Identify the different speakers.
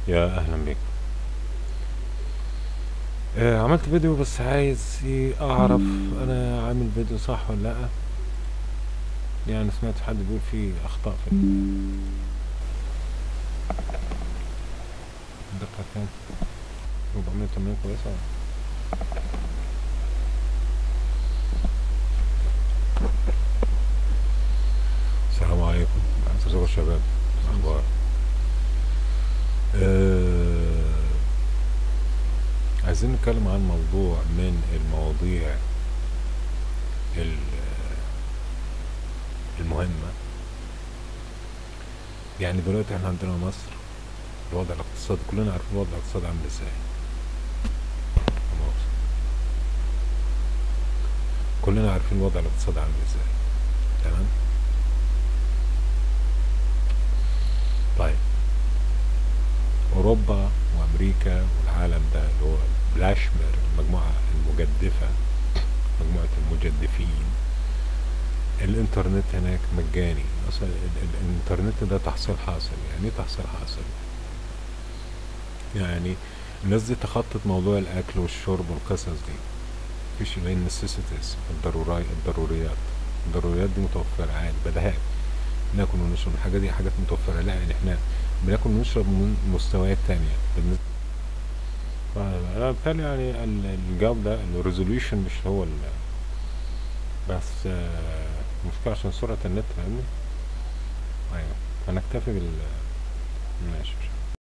Speaker 1: يا اهلا بك آه عملت فيديو بس عايز إيه اعرف انا عامل فيديو صح ولا لا يعني سمعت حد بيقول فيه اخطاء في ال- الدقة كام 480 كويسة السلام عليكم ازيكم يا شباب اخبار آه عايزين نتكلم عن موضوع من المواضيع ال- المهمة يعني دلوقتي احنا عندنا مصر الوضع الاقتصادي كلنا عارفين الوضع الاقتصادي عامل ازاي لا مؤاخذة. كلنا عارفين الوضع الاقتصادي عامل ازاي تمام طيب اوروبا وامريكا والعالم ده اللي هو بلاشمر المجموعه المجدفه مجموعه المجدفين الانترنت هناك مجاني اصلا ال- ال- الانترنت ده تحصيل حاصل يعني ايه تحصيل حاصل يعني الناس دي تخطط موضوع الاكل والشرب والقصص دي مفيش اللي هي النسيسيتيز الضروري الضروريات الضروريات دي متوفره عادي بدهات ناكل ونشرب الحاجات دي حاجات متوفره لا يعني احنا بناكل ونشرب من مستويات تانية بالنسبة فأنا بالتالي يعني ال- الجواب ده الريزوليوشن مش هو ال بس آه، المشكلة عشان سرعة النت فاهمني؟ أيوة هنكتفي بال ماشي مش